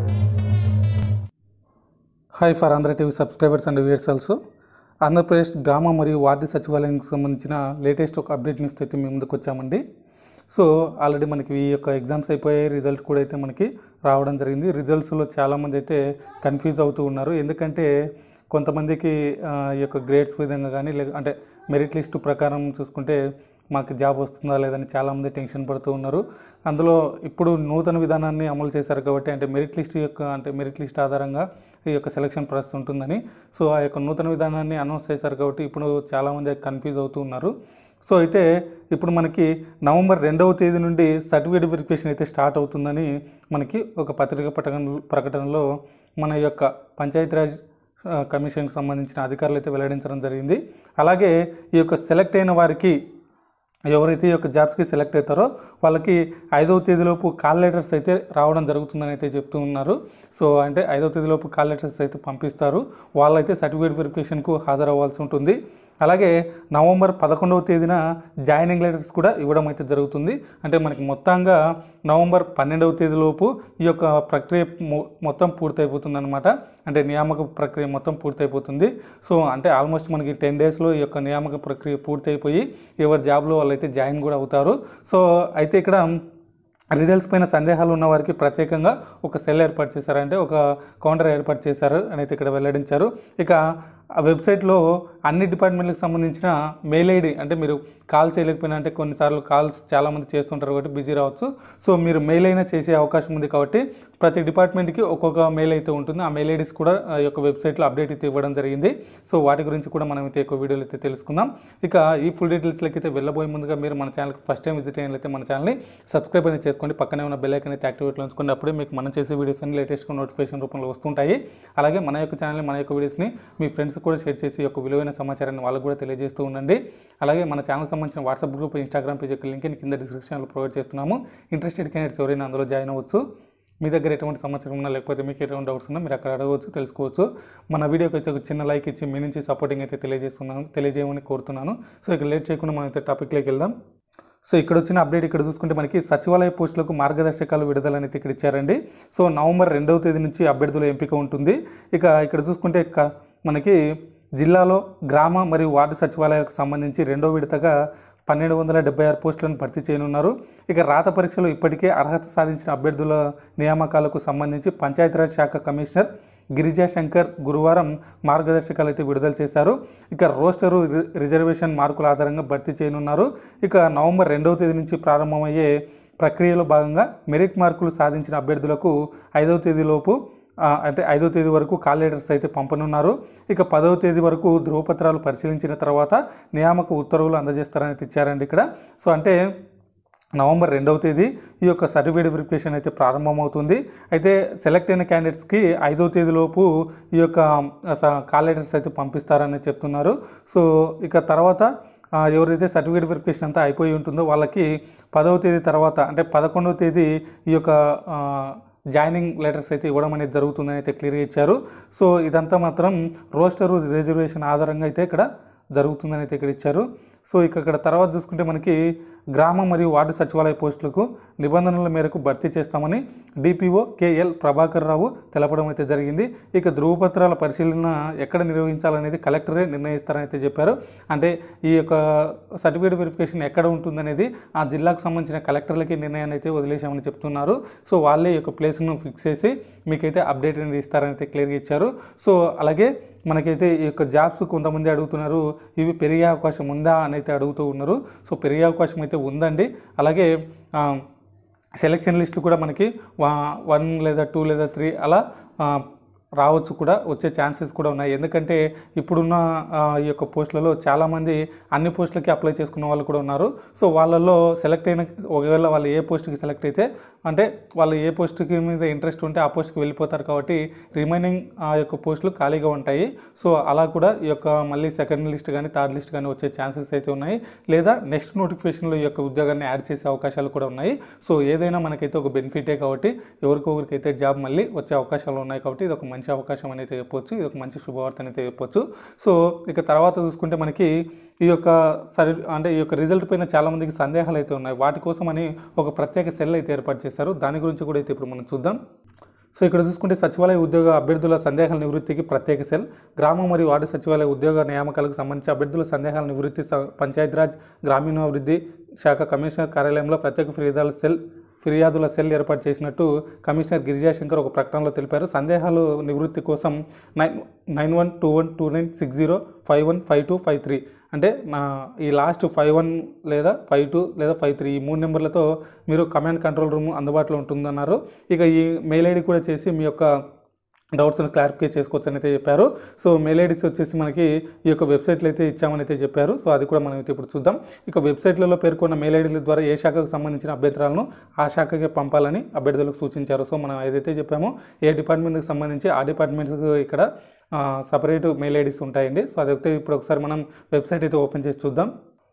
hi for Andhra TV subscribers and viewers also Andhra Pradesh గ్రామ మరియు ward సచివాలయానికి సంబంధించిన లేటెస్ట్ ఒక అప్డేట్ న్యూస్ అయితే మీ ముందుకు వచ్చామండి సో ఆల్రెడీ మనకి ఈ యొక్క ఎగ్జామ్స్ అయిపోయాయి రిజల్ట్ కూడా అయితే మనకి రావడం జరిగింది రిజల్ట్స్లో చాలామంది అయితే కన్ఫ్యూజ్ అవుతూ ఉన్నారు ఎందుకంటే కొంతమందికి ఆ, ఈ యొక్క గ్రేడ్స్ విధంగా కానీ లేక అంటే మెరిట్ లిస్ట్ ప్రకారం చూసుకుంటే మాకు జాబ్ వస్తుందా లేదని చాలామంది టెన్షన్ పడుతూ ఉన్నారు అందులో ఇప్పుడు నూతన విధానాన్ని అమలు చేశారు కాబట్టి అంటే మెరిట్ లిస్ట్ యొక్క అంటే మెరిట్ లిస్ట్ ఆధారంగా ఈ యొక్క సెలక్షన్ ప్రాసెస్ ఉంటుందని సో ఆ యొక్క నూతన విధానాన్ని అనౌన్స్ చేశారు కాబట్టి ఇప్పుడు చాలామంది కన్ఫ్యూజ్ అవుతూ ఉన్నారు సో అయితే ఇప్పుడు మనకి నవంబర్ రెండవ తేదీ నుండి సర్టిఫికేట్ వెరిఫికేషన్ అయితే స్టార్ట్ అవుతుందని మనకి ఒక పత్రిక ప్రకటన ప్రకటనలో మన యొక్క పంచాయతీరాజ్ ఆ, కమిషన్కి సంబంధించిన అధికారులు అయితే వెల్లడించడం జరిగింది అలాగే ఈ యొక్క సెలెక్ట్ అయిన వారికి ఎవరైతే ఈ యొక్క జాబ్స్కి సెలెక్ట్ అవుతారో వాళ్ళకి ఐదవ తేదీలోపు కాల్ లెటర్స్ అయితే రావడం జరుగుతుందని అయితే చెప్తూ ఉన్నారు సో అంటే ఐదవ తేదీలోపు కాల్ లెటర్స్ అయితే పంపిస్తారు వాళ్ళైతే సర్టిఫికేట్ వెరిఫికేషన్కు హాజరవ్వాల్సి ఉంటుంది అలాగే నవంబర్ పదకొండవ తేదీన జాయినింగ్ లెటర్స్ కూడా ఇవ్వడం అయితే జరుగుతుంది అంటే మనకి మొత్తంగా నవంబర్ పన్నెండవ తేదీలోపు ఈ యొక్క ప్రక్రియ మొ- మొత్తం పూర్తయిపోతుంది అనమాట అంటే నియామక ప్రక్రియ మొత్తం పూర్తయిపోతుంది సో అంటే ఆల్మోస్ట్ మనకి టెన్ డేస్లో ఈ యొక్క నియామక ప్రక్రియ పూర్తయిపోయి ఎవరి జాబ్లో వాళ్ళైతే జాయిన్ కూడా అవుతారు సో అయితే ఇక్కడ రిజల్ట్స్ పైన సందేహాలు ఉన్న వారికి ప్రత్యేకంగా ఒక సెల్ ఏర్పాటు చేశారు అంటే ఒక కౌంటర్ ఏర్పాటు చేశారు అని అయితే ఇక్కడ వెల్లడించారు ఇక ఆ వెబ్సైట్లో అన్ని డిపార్ట్మెంట్లకు సంబంధించిన మెయిల్ ఐడి అంటే మీరు కాల్ చేయలేకపోయినా అంటే కొన్నిసార్లు కాల్స్ చాలామంది చేస్తుంటారు కాబట్టి బిజీ రావచ్చు సో మీరు మెయిల్ అయినా చేసే అవకాశం ఉంది కాబట్టి ప్రతి డిపార్ట్మెంట్కి ఒక్కొక్క మెయిల్ అయితే ఉంటుంది ఆ మెయిల్ ఐడీస్ కూడా ఆ యొక్క వెబ్సైట్లో అప్డేట్ అయితే ఇవ్వడం జరిగింది సో వాటి గురించి కూడా మనం అయితే ఎక్కువ వీడియోలు అయితే తెలుసుకుందాం ఇక ఈ ఫుల్ డీటెయిల్స్లోకి అయితే వెళ్ళబోయే ముందుగా మీరు మన ఛానల్కి ఫస్ట్ టైం విజిట్ అయినట్లయితే మన ఛానల్ని సబ్స్క్రైబ్ అనేది చేసుకోండి పక్కనే ఉన్న బెల్ ఐకన్ అయితే యాక్టివేట్లో ఉంచుకోండి అప్పుడే మీకు మనం చేసే వీడియోస్ అన్ని లేటెస్ట్గా నోటిఫికేషన్ రూపంలో వస్తుంటాయి అలాగే మన యొక్క ఛానల్ని మన యొక్క వీడియోస్ని మీ ఫ్రెండ్స్ కూడా షేర్ చేసి ఈ యొక్క విలువైన సమాచారాన్ని వాళ్ళకు కూడా తెలియజేస్తూ ఉండండి అలాగే మన ఛానల్ సంబంధించిన వాట్సాప్ గ్రూప్ ఇన్స్టాగ్రామ్ పేజ్ యొక్క లింక్ని కింద డిస్క్రిప్షన్లో ప్రొవైడ్ చేస్తున్నాము ఇంట్రెస్టెడ్ క్యాండిడేట్స్ ఎవరైనా అందులో జాయిన్ అవ్వచ్చు మీ దగ్గర ఎటువంటి సమాచారం ఉన్నా లేకపోతే మీకు ఎటువంటి డౌట్స్ ఉన్నా మీరు అక్కడ అడగవచ్చు తెలుసుకోవచ్చు మన వీడియోకి అయితే ఒక చిన్న లైక్ ఇచ్చి మీ నుంచి సపోర్టింగ్ అయితే తెలియజేస్తున్నాను తెలియజేయమని కోరుతున్నాను సో ఇక లేట్ చేయకుండా మనం అయితే టాపిక్లోకి వెళ్దాం సో ఇక్కడ వచ్చిన అప్డేట్ ఇక్కడ చూసుకుంటే మనకి సచివాలయ పోస్టులకు మార్గదర్శకాలు విడుదలని అయితే ఇక్కడ ఇచ్చారండి సో నవంబర్ రెండవ తేదీ నుంచి అభ్యర్థుల ఎంపిక ఉంటుంది ఇక ఇక్కడ చూసుకుంటే క- మనకి జిల్లాలో గ్రామ మరియు వార్డు సచివాలయాలకు సంబంధించి రెండో విడతగా పన్నెండు వందల డెబ్బై ఆరు పోస్టులను భర్తీ చేయనున్నారు ఇక రాత పరీక్షలో ఇప్పటికే అర్హత సాధించిన అభ్యర్థుల నియామకాలకు సంబంధించి పంచాయతీరాజ్ శాఖ కమిషనర్ గిరిజా శంకర్ గురువారం మార్గదర్శకాలు అయితే విడుదల చేశారు ఇక రోస్టరు రి- రిజర్వేషన్ మార్కుల ఆధారంగా భర్తీ చేయనున్నారు ఇక నవంబర్ రెండవ తేదీ నుంచి ప్రారంభమయ్యే ప్రక్రియలో భాగంగా మెరిట్ మార్కులు సాధించిన అభ్యర్థులకు ఐదవ తేదీలోపు ఆ, అంటే ఐదో తేదీ వరకు కాల్ లెటర్స్ అయితే పంపనున్నారు ఇక పదవ తేదీ వరకు ధృవపత్రాలు పరిశీలించిన తర్వాత నియామక ఉత్తర్వులు అందజేస్తారని అయితే ఇచ్చారండి ఇక్కడ సో అంటే నవంబర్ రెండవ తేదీ ఈ యొక్క సర్టిఫికేట్ వెరిఫికేషన్ అయితే ప్రారంభమవుతుంది అయితే సెలెక్ట్ అయిన క్యాండిడేట్స్కి ఐదవ తేదీలోపు ఈ యొక్క స- కాల్ లెటర్స్ అయితే పంపిస్తారని చెప్తున్నారు సో ఇక తర్వాత ఆ, ఎవరైతే సర్టిఫికేట్ వెరిఫికేషన్ అంతా అయిపోయి ఉంటుందో వాళ్ళకి పదవ తేదీ తర్వాత అంటే పదకొండవ తేదీ ఈ యొక్క ఆ, జాయినింగ్ లెటర్స్ అయితే ఇవ్వడం అనేది జరుగుతుందని అయితే క్లియర్గా ఇచ్చారు సో ఇదంతా మాత్రం రోస్టరు రిజర్వేషన్ ఆధారంగా అయితే ఇక్కడ జరుగుతుందని అయితే ఇక్కడ ఇచ్చారు సో ఇక ఇక్కడ తర్వాత చూసుకుంటే మనకి గ్రామ మరియు వార్డు సచివాలయ పోస్టులకు నిబంధనల మేరకు భర్తీ చేస్తామని డిపిఓ కేఎల్ ప్రభాకర్ రావు తెలపడం అయితే జరిగింది ఇక ధృవపత్రాల పరిశీలన ఎక్కడ నిర్వహించాలనేది కలెక్టరే నిర్ణయిస్తారని అయితే చెప్పారు అంటే ఈ యొక్క సర్టిఫికేట్ వెరిఫికేషన్ ఎక్కడ ఉంటుందనేది ఆ జిల్లాకు సంబంధించిన కలెక్టర్లకి నిర్ణయాన్ని అయితే వదిలేశామని చెప్తున్నారు సో వాళ్ళే ఈ యొక్క ప్లేస్ను ఫిక్స్ చేసి మీకైతే అప్డేట్ అనేది ఇస్తారని అయితే క్లియర్గా ఇచ్చారు సో అలాగే మనకైతే ఈ యొక్క జాబ్స్ కొంతమంది అడుగుతున్నారు ఇవి పెరిగే అవకాశం ఉందా అని అయితే అడుగుతూ ఉన్నారు సో పెరిగే అవకాశం అయితే ఉందండి అలాగే ఆ, సెలక్షన్ లిస్టు కూడా మనకి వా- వన్ లేదా టూ లేదా త్రీ అలా ఆ, రావచ్చు కూడా వచ్చే ఛాన్సెస్ కూడా ఉన్నాయి ఎందుకంటే ఇప్పుడున్న ఆ, ఈ యొక్క పోస్టులలో చాలామంది అన్ని పోస్టులకి అప్లై చేసుకున్న వాళ్ళు కూడా ఉన్నారు సో వాళ్ళల్లో సెలెక్ట్ అయిన ఒకవేళ వాళ్ళు ఏ పోస్ట్కి సెలెక్ట్ అయితే అంటే వాళ్ళు ఏ పోస్ట్కి మీద ఇంట్రెస్ట్ ఉంటే ఆ పోస్ట్కి వెళ్ళిపోతారు కాబట్టి రిమైనింగ్ ఆ యొక్క పోస్టులు ఖాళీగా ఉంటాయి సో అలా కూడా ఈ యొక్క మళ్ళీ సెకండ్ లిస్ట్ కానీ థర్డ్ లిస్ట్ కానీ వచ్చే ఛాన్సెస్ అయితే ఉన్నాయి లేదా నెక్స్ట్ నోటిఫికేషన్లో ఈ యొక్క ఉద్యోగాన్ని యాడ్ చేసే అవకాశాలు కూడా ఉన్నాయి సో ఏదైనా మనకైతే ఒక బెనిఫిటే కాబట్టి ఎవరికొకరికైతే జాబ్ మళ్ళీ వచ్చే అవకాశాలు ఉన్నాయి కాబట్టి ఇది ఒక మంచి అవకాశం అని అయితే చెప్పొచ్చు ఇది ఒక మంచి శుభవార్త అని అయితే చెప్పొచ్చు సో ఇక తర్వాత చూసుకుంటే మనకి ఈ యొక్క సరి అంటే ఈ యొక్క రిజల్ట్ పైన చాలామందికి సందేహాలు అయితే ఉన్నాయి వాటి కోసం అని ఒక ప్రత్యేక సెల్ అయితే ఏర్పాటు చేశారు దాని గురించి కూడా అయితే ఇప్పుడు మనం చూద్దాం సో ఇక్కడ చూసుకుంటే సచివాలయ ఉద్యోగ అభ్యర్థుల సందేహాల నివృత్తికి ప్రత్యేక సెల్ గ్రామ మరియు వార్డు సచివాలయ ఉద్యోగ నియామకాలకు సంబంధించి అభ్యర్థుల సందేహాల నివృత్తి స- పంచాయతీరాజ్ గ్రామీణాభివృద్ధి శాఖ కమిషనర్ కార్యాలయంలో ప్రత్యేక ఫిర్యాదుల సెల్ ఫిర్యాదుల సెల్ ఏర్పాటు చేసినట్టు కమిషనర్ గిరిజాశంకర్ ఒక ప్రకటనలో తెలిపారు సందేహాలు నివృత్తి కోసం nine nine one two one two nine six zero five one five two five three అంటే నా ఈ లాస్ట్ ఫైవ్ వన్ లేదా ఫైవ్ టూ లేదా ఫైవ్ త్రీ ఈ మూడు నెంబర్లతో మీరు కమాండ్ కంట్రోల్ రూమ్ అందుబాటులో ఉంటుందన్నారు ఇక ఈ మెయిల్ ఐడి కూడా చేసి మీ యొక్క డౌట్స్ని క్లారిఫై చేసుకోవచ్చు అని అయితే చెప్పారు సో మెయిల్ ఐడీస్ వచ్చేసి మనకి ఈ యొక్క వెబ్సైట్లో అయితే ఇచ్చామని అయితే చెప్పారు సో అది కూడా మనం అయితే ఇప్పుడు చూద్దాం ఇక వెబ్సైట్లలో పేర్కొన్న మెయిల్ ఐడీల ద్వారా ఏ శాఖకు సంబంధించిన అభ్యంతరాలను ఆ శాఖకే పంపాలని అభ్యర్థులకు సూచించారు సో మనం ఏదైతే చెప్పామో ఏ డిపార్ట్మెంట్కి సంబంధించి ఆ డిపార్ట్మెంట్స్కి ఇక్కడ సపరేట్ మెయిల్ ఐడీస్ ఉంటాయండి సో అదైతే ఇప్పుడు ఒకసారి మనం వెబ్సైట్ అయితే ఓపెన్ చేసి చూద్దాం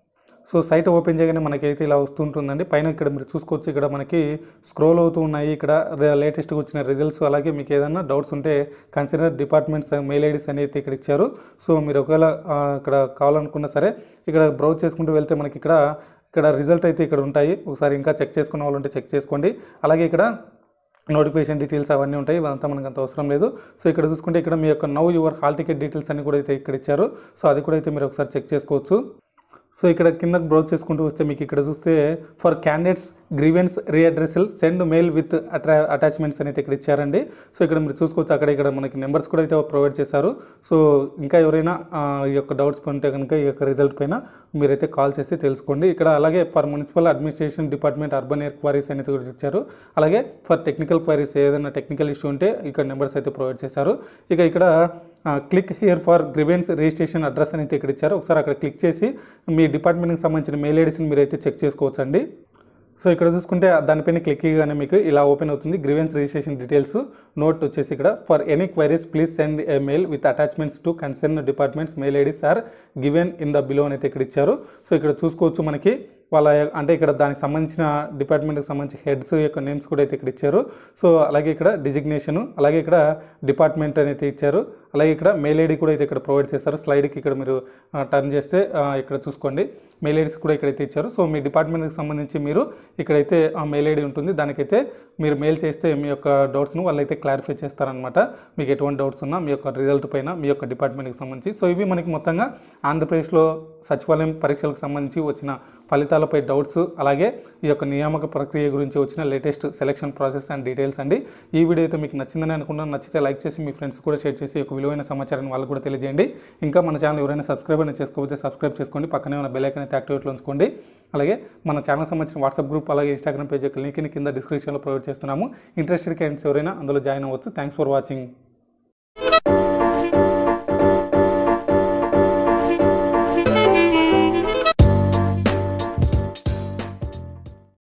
సో సైట్ ఓపెన్ చేయగానే మనకైతే ఇలా వస్తుంటుందండి పైన ఇక్కడ మీరు చూసుకోవచ్చు ఇక్కడ మనకి స్క్రోల్ అవుతూ ఉన్నాయి ఇక్కడ లేటెస్ట్గా వచ్చిన రిజల్ట్స్ అలాగే మీకు ఏదైనా డౌట్స్ ఉంటే కన్సిడర్ డిపార్ట్మెంట్స్ మెయిల్ ఐడీస్ అనేది ఇక్కడ ఇచ్చారు సో మీరు ఒకవేళ ఆ, ఇక్కడ కావాలనుకున్నా సరే ఇక్కడ బ్రౌజ్ చేసుకుంటూ వెళ్తే మనకి ఇక్కడ ఇక్కడ రిజల్ట్ అయితే ఇక్కడ ఉంటాయి ఒకసారి ఇంకా చెక్ చేసుకున్న వాళ్ళు ఉంటే చెక్ చేసుకోండి అలాగే ఇక్కడ నోటిఫికేషన్ డీటెయిల్స్ అవన్నీ ఉంటాయి ఇవంతా మనకు అంత అవసరం లేదు సో ఇక్కడ చూసుకుంటే ఇక్కడ మీ యొక్క now your hall ticket details అన్ని కూడా అయితే ఇక్కడ ఇచ్చారు సో అది కూడా అయితే మీరు ఒకసారి చెక్ చేసుకోవచ్చు సో ఇక్కడ కింద బ్రౌజ్ చేసుకుంటూ వస్తే మీకు ఇక్కడ చూస్తే for candidates grievance redressal send mail with అట్రా అటాచ్మెంట్స్ అనేది ఇక్కడ ఇచ్చారండి సో ఇక్కడ మీరు చూసుకోవచ్చు అక్కడ ఇక్కడ మనకి నెంబర్స్ కూడా అయితే ప్రొవైడ్ చేశారు సో ఇంకా ఎవరైనా ఆ, ఈ యొక్క డౌట్స్ ఉంటే కనుక ఈ యొక్క రిజల్ట్ పైన మీరైతే కాల్ చేసి తెలుసుకోండి ఇక్కడ అలాగే for municipal administration department urban air queries అనేది కూడా ఇచ్చారు అలాగే ఫర్ టెక్నికల్ క్వారీస్ ఏదైనా టెక్నికల్ ఇష్యూ ఉంటే ఇక్కడ నెంబర్స్ అయితే ప్రొవైడ్ చేశారు ఇక ఇక్కడ click here for grievance registration address అని అయితే ఇక్కడ ఇచ్చారు ఒకసారి అక్కడ క్లిక్ చేసి మీ డిపార్ట్మెంట్కి సంబంధించిన మెయిల్ ఐడీస్ని మీరైతే చెక్ చేసుకోవచ్చండి సో ఇక్కడ చూసుకుంటే దానిపైన క్లిక్ చేయగానే మీకు ఇలా ఓపెన్ అవుతుంది గ్రీవెన్స్ రిజిస్ట్రేషన్ డీటెయిల్స్ నోట్ వచ్చేసి ఇక్కడ for any queries please send a mail with attachments to concern departments mail IDs are given in the below అని అయితే ఇక్కడ ఇచ్చారు సో ఇక్కడ చూసుకోవచ్చు మనకి వాళ్ళ అంటే ఇక్కడ దానికి సంబంధించిన డిపార్ట్మెంట్కి సంబంధించి హెడ్స్ యొక్క నేమ్స్ కూడా అయితే ఇక్కడ ఇచ్చారు సో అలాగే ఇక్కడ డిజిగ్నేషను అలాగే ఇక్కడ డిపార్ట్మెంట్ అనేది ఇచ్చారు అలాగే ఇక్కడ మెయిల్ ఐడి కూడా అయితే ఇక్కడ ప్రొవైడ్ చేస్తారు స్లైడ్కి ఇక్కడ మీరు టర్న్ చేస్తే ఆ, ఇక్కడ చూసుకోండి మెయిల్ ఐడీస్ కూడా ఇక్కడైతే ఇచ్చారు సో మీ డిపార్ట్మెంట్కి సంబంధించి మీరు ఇక్కడైతే ఆ మెయిల్ ఐడి ఉంటుంది దానికైతే మీరు మెయిల్ చేస్తే మీ యొక్క డౌట్స్ను వాళ్ళైతే క్లారిఫై చేస్తారనమాట మీకు ఎటువంటి డౌట్స్ ఉన్నా మీ యొక్క రిజల్ట్ పైన మీ యొక్క డిపార్ట్మెంట్కి సంబంధించి సో ఇవి మనకి మొత్తంగా ఆంధ్రప్రదేశ్లో సచివాలయం పరీక్షలకు సంబంధించి వచ్చిన ఫలితాలపై డౌట్స్ అలాగే ఈ యొక్క నియామక ప్రక్రియ గురించి వచ్చిన latest selection process and details అండి ఈ వీడియో అయితే మీకు నచ్చిందని అనుకున్నాను నచ్చితే లైక్ చేసి మీ ఫ్రెండ్స్ కూడా షేర్ చేసి ఈ యొక్క విలువైన సమాచారాన్ని వాళ్ళకు కూడా తెలియజేయండి ఇంకా మన ఛానల్ ఎవరైనా సబ్స్క్రైబ్ అనేది చేసుకోకపోతే సబ్స్క్రైబ్ చేసుకోండి పక్కనే ఉన్న బెల్ ఐకన్ అయితే యాక్టివేట్లో ఉంచుకోండి అలాగే మన ఛానల్ సంబంధించిన వాట్సాప్ గ్రూప్ అలాగే ఇన్స్టాగ్రామ్ పేజ్ యొక్క లింక్ని కింద డిస్క్రిప్షన్లో ప్రొవైడ్ చేస్తున్నాము ఇంట్రెస్టెడ్ క్యాండిడేట్స్ ఎవరైనా అందులో జాయిన్ అవ్వచ్చు థ్యాంక్స్ ఫర్ వాచింగ్